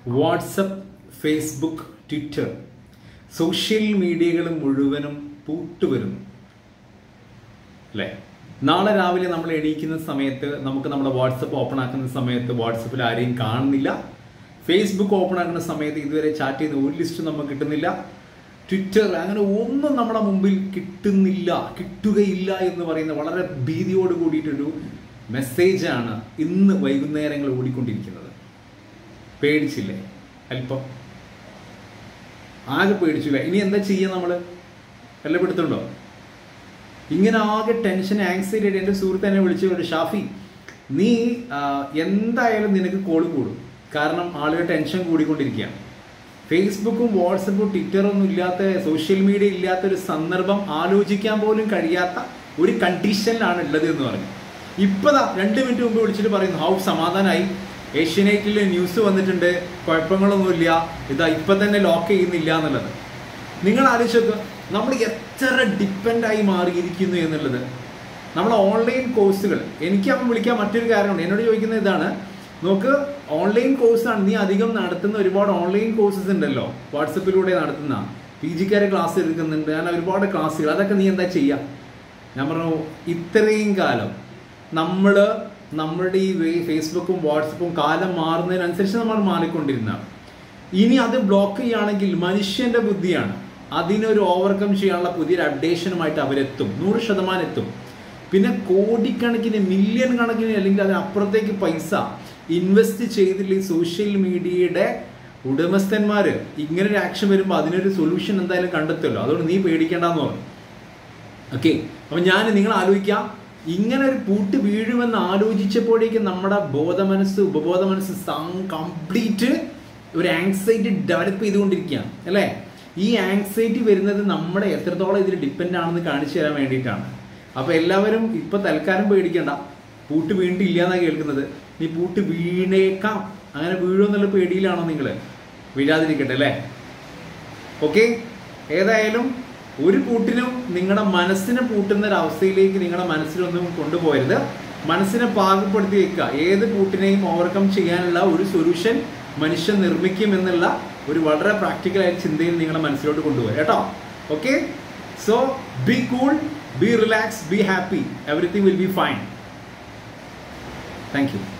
WhatsApp Facebook Twitter social മീഡിയകൾ മുഴുവനും പൂട്ടുവരുന്നു അല്ലേ നാളെ രാവിലെ നമ്മൾ എണീക്കുന്ന സമയത്ത് നമുക്ക് നമ്മുടെ വാട്സപ്പ് ഓപ്പൺ ആക്കുന്ന സമയത്ത് വാട്സപ്പിൽ ആരെയും കാണുന്നില്ല ഫേസ്ബുക്ക് ഓപ്പൺ ആക്കുന്ന സമയത്ത് ഇതുവരെ ചാറ്റ് ചെയ്യുന്ന ഒരു ലിസ്റ്റ് നമുക്ക് കിട്ടുന്നില്ല ട്വിറ്റർ അങ്ങനെ ഒന്നും നമ്മുടെ മുമ്പിൽ കിട്ടുന്നില്ല കിട്ടുകയില്ല എന്ന് പറയുന്ന വളരെ ഭീതിയോട് കൂടിയിട്ടൊരു മെസ്സേജാണ് ഇന്ന് വൈകുന്നേരങ്ങൾ ഓടിക്കൊണ്ടിരിക്കുന്നത് പേടിച്ചില്ലേ അല്പം ആകെ പേടിച്ചില്ല ഇനി എന്താ ചെയ്യുക നമ്മൾ വല്ല പിടുത്തുണ്ടോ ഇങ്ങനെ ആകെ ടെൻഷൻ ആങ്സൈറ്റി ആയിട്ട് എൻ്റെ സുഹൃത്ത് എന്നെ വിളിച്ചു ഒരു ഷാഫി നീ ആ, എന്തായാലും നിനക്ക് കോൾ കൂടും കാരണം ആളുകൾ ടെൻഷൻ കൂടിക്കൊണ്ടിരിക്കുകയാണ് ഫേസ്ബുക്കും വാട്സപ്പും ട്വിറ്ററും ഒന്നും ഇല്ലാത്ത സോഷ്യൽ മീഡിയ ഇല്ലാത്ത ഒരു സന്ദർഭം ആലോചിക്കാൻ പോലും കഴിയാത്ത ഒരു കണ്ടീഷനിലാണ് ഉള്ളത് എന്ന് പറഞ്ഞു ഇപ്പതാ രണ്ട് മിനിറ്റ് മുമ്പ് വിളിച്ചിട്ട് പറയുന്നു ഹൗ സമാധാനമായി ഏഷ്യനൈറ്റിൽ ന്യൂസ് വന്നിട്ടുണ്ട് കുഴപ്പങ്ങളൊന്നുമില്ല ഇതാ ഇപ്പൊ തന്നെ ലോക്ക് ചെയ്യുന്നില്ല എന്നുള്ളത് നിങ്ങൾ ആലോചിച്ച് നമ്മൾ എത്ര ഡിപ്പെൻഡായി മാറിയിരിക്കുന്നു എന്നുള്ളത് നമ്മൾ ഓൺലൈൻ കോഴ്സുകൾ എനിക്ക് അവൻ വിളിക്കാൻ മറ്റൊരു കാരണമുണ്ട് എന്നോട് ചോദിക്കുന്നത് ഇതാണ് നോക്ക് ഓൺലൈൻ കോഴ്സാണ് നീ അധികം നടത്തുന്ന ഒരുപാട് ഓൺലൈൻ കോഴ്സസ് ഉണ്ടല്ലോ വാട്സപ്പിലൂടെ നടത്തുന്ന പി ജിക്കാരെ ക്ലാസ് എടുക്കുന്നുണ്ട് അങ്ങനെ ഒരുപാട് ക്ലാസ്സുകൾ അതൊക്കെ നീ എന്താ ചെയ്യുക ഞാൻ പറഞ്ഞു ഇത്രയും കാലം നമ്മൾ നമ്മുടെ ഈ വേ- ഫേസ്ബുക്കും വാട്സപ്പും കാലം മാറുന്നതിനനുസരിച്ച് നമ്മൾ മാറിക്കൊണ്ടിരുന്നതാണ് ഇനി അത് ബ്ലോക്ക് ചെയ്യുകയാണെങ്കിൽ മനുഷ്യന്റെ ബുദ്ധിയാണ് അതിനൊരു ഓവർകം ചെയ്യാനുള്ള പുതിയൊരു അപ്ഡേഷനുമായിട്ട് അവരെത്തും നൂറ് ശതമാനം എത്തും പിന്നെ കോടിക്കണക്കിന് മില്യൺ കണക്കിന് അല്ലെങ്കിൽ അതിനപ്പുറത്തേക്ക് പൈസ ഇൻവെസ്റ്റ് ചെയ്തില്ല ഈ സോഷ്യൽ മീഡിയയുടെ ഉടമസ്ഥന്മാര് ഇങ്ങനെ ഒരു ആക്ഷൻ വരുമ്പോൾ അതിനൊരു സൊല്യൂഷൻ എന്തായാലും കണ്ടെത്തുമല്ലോ അതുകൊണ്ട് നീ പേടിക്കേണ്ടെന്ന് പറഞ്ഞു ഓക്കെ അപ്പൊ ഞാൻ നിങ്ങൾ ആലോചിക്കാം ഇങ്ങനെ ഒരു പൂട്ട് വീഴുമെന്ന് ആലോചിച്ചപ്പോഴേക്കും നമ്മുടെ ബോധമനസ്സ് ഉപബോധ മനസ്സ് കംപ്ലീറ്റ് ഒരു ആങ്സൈറ്റി ഡെവലപ്പ് ചെയ്തുകൊണ്ടിരിക്കുകയാണ് അല്ലേ ഈ ആങ്സൈറ്റി വരുന്നത് നമ്മുടെ എത്രത്തോളം ഇതിൽ ഡിപ്പെൻഡ് ആണെന്ന് കാണിച്ചു തരാൻ വേണ്ടിയിട്ടാണ് അപ്പൊ എല്ലാവരും ഇപ്പൊ തൽക്കാലം പേടിക്കണ്ട പൂട്ട് വീണിട്ടില്ല എന്നാണ് കേൾക്കുന്നത് നീ പൂട്ട് വീണേക്കാം അങ്ങനെ വീഴുമെന്നുള്ള പേടിയിലാണോ നിങ്ങൾ വീഴാതിരിക്കട്ടെ അല്ലേ ഓക്കെ ഏതായാലും ഒരു പൂട്ടിനും നിങ്ങളുടെ മനസ്സിനെ പൂട്ടുന്ന ഒരു അവസ്ഥയിലേക്ക് നിങ്ങളുടെ മനസ്സിലൊന്നും കൊണ്ടുപോകരുത് മനസ്സിനെ പാകപ്പെടുത്തി വെക്കുക ഏത് പൂട്ടിനെയും ഓവർകം ചെയ്യാനുള്ള ഒരു സൊല്യൂഷൻ മനുഷ്യൻ നിർമ്മിക്കും എന്നുള്ള ഒരു വളരെ പ്രാക്ടിക്കൽ ആയ ചിന്തയിൽ നിങ്ങളുടെ മനസ്സിലോട്ട് കൊണ്ടുപോകുക കേട്ടോ okay so be cool be relax be happy everything will be fine thank U